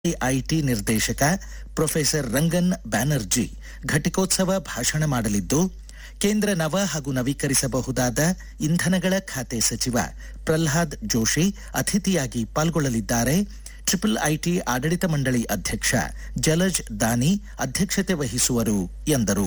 IT ನಿರ್ದೇಶಕ professor Rangan Banerjee ಘಟಿಕೋತ್ಸವ ಭಾಷಣ ಮಾಡಲಿದ್ದು ಕೇಂದ್ರ ನವ ಹಾಗೂ ನವೀಕರಿಸಬಹುದಾದ ಇಂಧನಗಳ ಖಾತೆ ಸಚಿವ ಪ್ರಹ್ಲಾದ್ ಜೋಶಿ ಅತಿಥಿಯಾಗಿ ಪಾಲ್ಗೊಳ್ಳಲಿದ್ದಾರೆ ಟ್ರಿಪಲ್ ಐಟಿ ಆಡಳಿತ ಮಂಡಳಿ ಅಧ್ಯಕ್ಷ ಜಲಜ್ ದಾನಿ ಅಧ್ಯಕ್ಷತೆ ವಹಿಸುವರು ಎಂದರು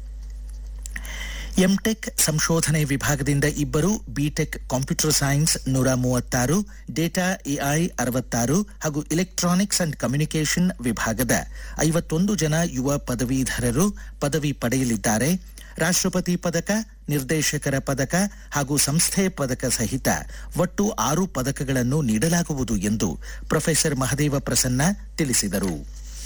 ಎಂಟೆಕ್ ಸಂಶೋಧನೆ ವಿಭಾಗದಿಂದ ಇಬ್ಬರು ಬಿಟೆಕ್ ಕಂಪ್ಯೂಟರ್ ಸೈನ್ಸ್ ನೂರ ಮೂವತ್ತಾರು ಡೇಟಾ ಎಐ ಅರವತ್ತಾರು ಹಾಗೂ ಇಲೆಕ್ಟ್ರಾನಿಕ್ಸ್ ಅಂಡ್ ಕಮ್ಯುನಿಕೇಷನ್ ವಿಭಾಗದ ಐವತ್ತೊಂದು ಜನ ಯುವ ಪದವೀಧರರು ಪದವಿ ಪಡೆಯಲಿದ್ದಾರೆ ರಾಷ್ಟ್ರಪತಿ ಪದಕ ನಿರ್ದೇಶಕರ ಪದಕ ಹಾಗೂ ಸಂಸ್ಥೆ ಪದಕ ಸಹಿತ ಒಟ್ಟು ಆರು ಪದಕಗಳನ್ನು ನೀಡಲಾಗುವುದು ಎಂದು ಪ್ರೊಫೆಸರ್ ಮಹದೇವ ಪ್ರಸನ್ನ ತಿಳಿಸಿದರು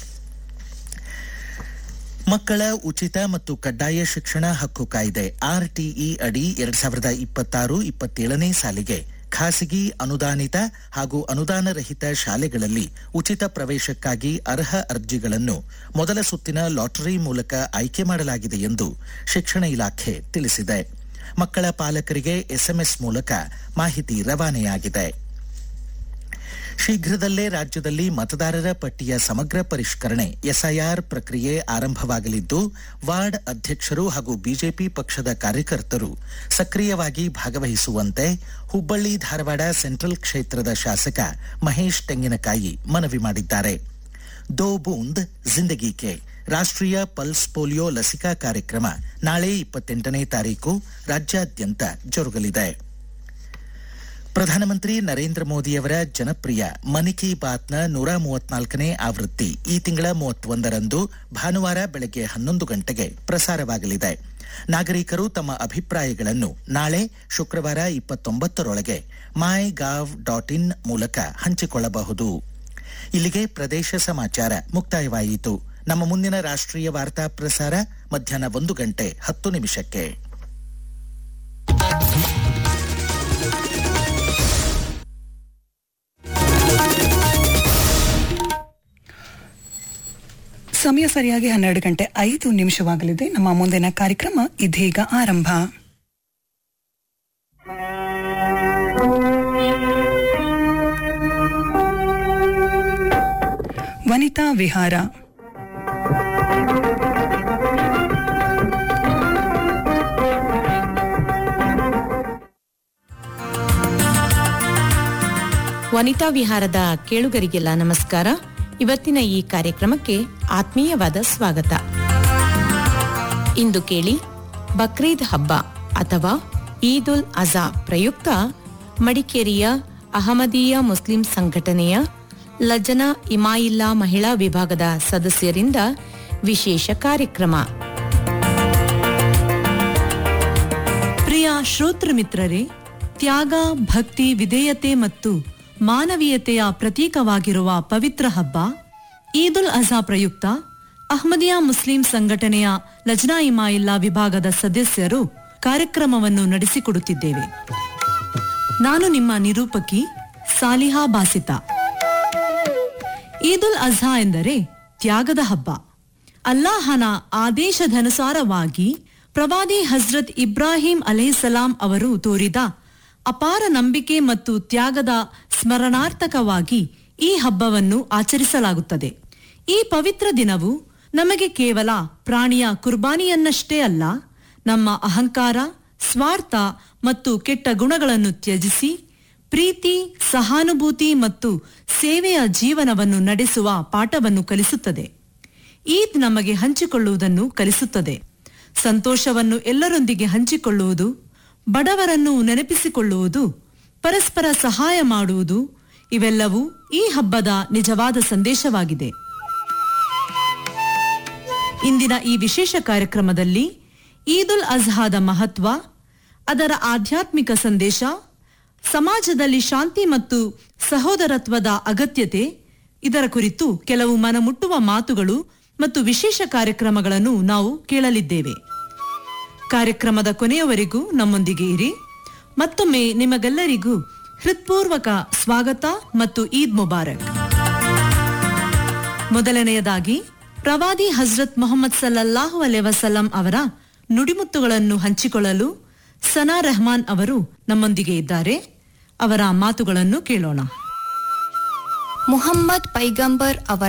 ಮಕ್ಕಳ ಉಚಿತ ಮತ್ತು ಕಡ್ಡಾಯ ಶಿಕ್ಷಣ ಹಕ್ಕು ಕಾಯ್ದೆ ಆರ್ಟಿಇ ಅಡಿ ಎರಡ್ ಸಾವಿರದ ಇಪ್ಪತ್ತಾರು ಇಪ್ಪತ್ತೇಳನೇ ಸಾಲಿಗೆ ಖಾಸಗಿ ಅನುದಾನಿತ ಹಾಗೂ ಅನುದಾನ ರಹಿತ ಶಾಲೆಗಳಲ್ಲಿ ಉಚಿತ ಪ್ರವೇಶಕ್ಕಾಗಿ ಅರ್ಹ ಅರ್ಜಿಗಳನ್ನು ಮೊದಲ ಸುತ್ತಿನ ಲಾಟರಿ ಮೂಲಕ ಆಯ್ಕೆ ಮಾಡಲಾಗಿದೆ ಎಂದು ಶಿಕ್ಷಣ ಇಲಾಖೆ ತಿಳಿಸಿದೆ ಮಕ್ಕಳ ಪಾಲಕರಿಗೆ ಎಸ್ಎಂಎಸ್ ಮೂಲಕ ಮಾಹಿತಿ ರವಾನೆಯಾಗಿದೆ ಶೀಘ್ರದಲ್ಲೇ ರಾಜ್ಯದಲ್ಲಿ ಮತದಾರರ ಪಟ್ಟಿಯ ಸಮಗ್ರ ಪರಿಷ್ಕರಣೆ ಎಸ್ಐಆರ್ ಪ್ರಕ್ರಿಯೆ ಆರಂಭವಾಗಲಿದ್ದು ವಾರ್ಡ್ ಅಧ್ಯಕ್ಷರು ಹಾಗೂ ಬಿಜೆಪಿ ಪಕ್ಷದ ಕಾರ್ಯಕರ್ತರು ಸಕ್ರಿಯವಾಗಿ ಭಾಗವಹಿಸುವಂತೆ ಹುಬ್ಬಳ್ಳಿ ಧಾರವಾಡ ಸೆಂಟ್ರಲ್ ಕ್ಷೇತ್ರದ ಶಾಸಕ ಮಹೇಶ್ ತೆಂಗಿನಕಾಯಿ ಮನವಿ ಮಾಡಿದ್ದಾರೆ ದೋ ಬೂಂದ್ ಜಿಂದಗಿ ಕೆ ರಾಷ್ಟ್ರೀಯ ಪಲ್ಸ್ ಪೋಲಿಯೋ ಲಸಿಕಾ ಕಾರ್ಯಕ್ರಮ ನಾಳೆ ಇಪ್ಪತ್ತೆಂಟನೇ ತಾರೀಕು ರಾಜ್ಯಾದ್ಯಂತ ಜರುಗಲಿದೆ ಪ್ರಧಾನಮಂತ್ರಿ ನರೇಂದ್ರ ಮೋದಿಯವರ ಜನಪ್ರಿಯ ಮನ್ ಕಿ ಬಾತ್ನ ನೂರ ಮೂವತ್ನಾಲ್ಕನೇ ಆವೃತ್ತಿ ಈ ತಿಂಗಳ ಮೂವತ್ತೊಂದರಂದು ಭಾನುವಾರ ಬೆಳಗ್ಗೆ ಹನ್ನೊಂದು ಗಂಟೆಗೆ ಪ್ರಸಾರವಾಗಲಿದೆ ನಾಗರಿಕರು ತಮ್ಮ ಅಭಿಪ್ರಾಯಗಳನ್ನು ನಾಳೆ ಶುಕ್ರವಾರ ಇಪ್ಪತ್ತೊಂಬತ್ತರೊಳಗೆ ಮೈ ಗಾವ್ ಡಾಟ್ ಇನ್ ಮೂಲಕ ಹಂಚಿಕೊಳ್ಳಬಹುದು ಇಲ್ಲಿಗೆ ಪ್ರದೇಶ ಸಮಾಚಾರ ಮುಕ್ತಾಯವಾಯಿತು ನಮ್ಮ ಮುಂದಿನ ರಾಷ್ಟ್ರೀಯ ವಾರ್ತಾ ಪ್ರಸಾರ ಮಧ್ಯಾಹ್ನ ಒಂದು ಗಂಟೆ ಹತ್ತು ನಿಮಿಷಕ್ಕೆ ಸಮಯ ಸರಿಯಾಗಿ ಹನ್ನೆರಡು ಗಂಟೆ ಐದು ನಿಮಿಷವಾಗಲಿದೆ ನಮ್ಮ ಮುಂದಿನ ಕಾರ್ಯಕ್ರಮ ಇದೀಗ ಆರಂಭ ವನಿತಾ ವಿಹಾರ ವನಿತಾ ವಿಹಾರದ ಕೇಳುಗರಿಗೆಲ್ಲ ನಮಸ್ಕಾರ ಇವತ್ತಿನ ಈ ಕಾರ್ಯಕ್ರಮಕ್ಕೆ ಆತ್ಮೀಯವಾದ ಸ್ವಾಗತ ಇಂದು ಕೇಳಿ ಬಕ್ರೀದ್ ಹಬ್ಬ ಅಥವಾ ಈದ್ ಉಲ್ ಅಜಾ ಪ್ರಯುಕ್ತ ಮಡಿಕೇರಿಯ ಅಹಮದೀಯ ಮುಸ್ಲಿಂ ಸಂಘಟನೆಯ ಲಜನಾ ಇಮಾಯಿಲ್ಲಾ ಮಹಿಳಾ ವಿಭಾಗದ ಸದಸ್ಯರಿಂದ ವಿಶೇಷ ಕಾರ್ಯಕ್ರಮ ಪ್ರಿಯ ಶ್ರೋತೃ ಮಿತ್ರರೇ ತ್ಯಾಗ ಭಕ್ತಿ ವಿಧೇಯತೆ ಮತ್ತು ಮಾನವೀಯತೆಯ ಪ್ರತೀಕವಾಗಿರುವ ಪವಿತ್ರ ಹಬ್ಬ ಈದುಲ್ ಅಜಾ ಪ್ರಯುಕ್ತ ಅಹ್ಮದಿಯಾ ಮುಸ್ಲಿಂ ಸಂಘಟನೆಯ ಲಜ್ನಾ ಇಮಾಯಿಲ್ಲಾ ವಿಭಾಗದ ಸದಸ್ಯರು ಕಾರ್ಯಕ್ರಮವನ್ನು ನಡೆಸಿಕೊಡುತ್ತಿದ್ದೇವೆ ನಾನು ನಿಮ್ಮ ನಿರೂಪಕಿ ಸಾಲಿಹಾ ಬಾಸಿತಾ ಈದುಲ್ ಅಜ್ಹಾ ಎಂದರೆ ತ್ಯಾಗದ ಹಬ್ಬ ಅಲ್ಲಾಹನ ಆದೇಶದನುಸಾರವಾಗಿ ಪ್ರವಾದಿ ಹಜ್ರತ್ ಇಬ್ರಾಹಿಂ ಅಲೆಹಿಸಲಾಂ ಅವರು ತೋರಿದ ಅಪಾರ ನಂಬಿಕೆ ಮತ್ತು ತ್ಯಾಗದ ಸ್ಮರಣಾರ್ಥಕವಾಗಿ ಈ ಹಬ್ಬವನ್ನು ಆಚರಿಸಲಾಗುತ್ತದೆ ಈ ಪವಿತ್ರ ದಿನವು ನಮಗೆ ಕೇವಲ ಪ್ರಾಣಿಯ ಕುರ್ಬಾನಿಯನ್ನಷ್ಟೇ ಅಲ್ಲ ನಮ್ಮ ಅಹಂಕಾರ ಸ್ವಾರ್ಥ ಮತ್ತು ಕೆಟ್ಟ ಗುಣಗಳನ್ನು ತ್ಯಜಿಸಿ ಪ್ರೀತಿ ಸಹಾನುಭೂತಿ ಮತ್ತು ಸೇವೆಯ ಜೀವನವನ್ನು ನಡೆಸುವ ಪಾಠವನ್ನು ಕಲಿಸುತ್ತದೆ ಈದ್ ನಮಗೆ ಹಂಚಿಕೊಳ್ಳುವುದನ್ನು ಕಲಿಸುತ್ತದೆ ಸಂತೋಷವನ್ನು ಎಲ್ಲರೊಂದಿಗೆ ಹಂಚಿಕೊಳ್ಳುವುದು ಬಡವರನ್ನು ನೆನಪಿಸಿಕೊಳ್ಳುವುದು ಪರಸ್ಪರ ಸಹಾಯ ಮಾಡುವುದು ಇವೆಲ್ಲವೂ ಈ ಹಬ್ಬದ ನಿಜವಾದ ಸಂದೇಶವಾಗಿದೆ ಇಂದಿನ ಈ ವಿಶೇಷ ಕಾರ್ಯಕ್ರಮದಲ್ಲಿ ಈದುಲ್ ಅಜ್ಹಾದ ಮಹತ್ವ ಅದರ ಆಧ್ಯಾತ್ಮಿಕ ಸಂದೇಶ ಸಮಾಜದಲ್ಲಿ ಶಾಂತಿ ಮತ್ತು ಸಹೋದರತ್ವದ ಅಗತ್ಯತೆ ಇದರ ಕುರಿತು ಕೆಲವು ಮನಮುಟ್ಟುವ ಮಾತುಗಳು ಮತ್ತು ವಿಶೇಷ ಕಾರ್ಯಕ್ರಮಗಳನ್ನು ನಾವು ಕೇಳಲಿದ್ದೇವೆ ಕಾರ್ಯಕ್ರಮದ ಕೊನೆಯವರೆಗೂ ನಮ್ಮೊಂದಿಗೆ ಇರಿ ಮತ್ತೊಮ್ಮೆ ನಿಮಗೆಲ್ಲರಿಗೂ ಹೃತ್ಪೂರ್ವಕ ಸ್ವಾಗತ ಮತ್ತು ಈದ್ ಮುಬಾರಕ್ ಮೊದಲನೆಯದಾಗಿ ಪ್ರವಾದಿ ಹಜ್ರತ್ ಮೊಹಮ್ಮದ್ ಸಲ್ಲಲ್ಲಾಹು ಅಲೆ ವಸಲ್ಲಂ ಅವರ ನುಡಿಮುತ್ತುಗಳನ್ನು ಹಂಚಿಕೊಳ್ಳಲು ಸನಾ ರೆಹಮಾನ್ ಅವರು ನಮ್ಮೊಂದಿಗೆ ಇದ್ದಾರೆ ಅವರ ಮಾತುಗಳನ್ನು ಕೇಳೋಣ ಮುಹಮ್ಮದ್ ಪೈಗಂಬರ್ ಅವರ